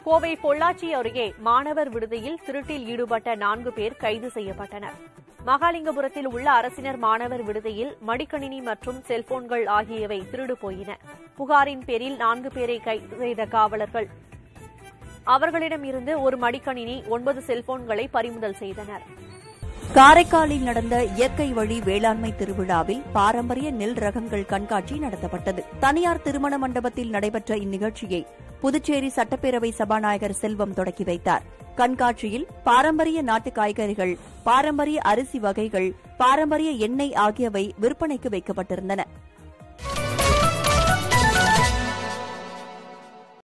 கோவை பொள்ளாச்சி அருகே மாணவர் விடுதியில் திருட்டில் ஈடுபட்ட நான்கு பேர் கைது செய்யப்பட்டனர் மகாலிங்கபுரத்தில் உள்ள அரசினர் மாணவர் விடுதியில் மடிக்கணினி மற்றும் செல்போன்கள் ஆகியவை திருடு போயின புகாரின் பேரில் நான்கு பேரை கைது செய்த காவலர்கள் அவர்களிடம் இருந்து ஒரு மடிக்கணினி ஒன்பது செல்போன்களை பறிமுதல் செய்தனர் காரைக்காலில் நடந்த இயற்கை வழி வேளாண்மை திருவிழாவில் பாரம்பரிய நெல் ரகங்கள் கண்காட்சி நடத்தப்பட்டது தனியார் திருமண மண்டபத்தில் நடைபெற்ற இந்நிகழ்ச்சியை புதுச்சேரி சட்டப்பேரவை சபாநாயகர் செல்வம் தொடக்கி வைத்தார் கண்காட்சியில் பாரம்பரிய நாட்டு காய்கறிகள் பாரம்பரிய அரிசி வகைகள் பாரம்பரிய எண்ணெய் ஆகியவை விற்பனைக்கு வைக்கப்பட்டிருந்தன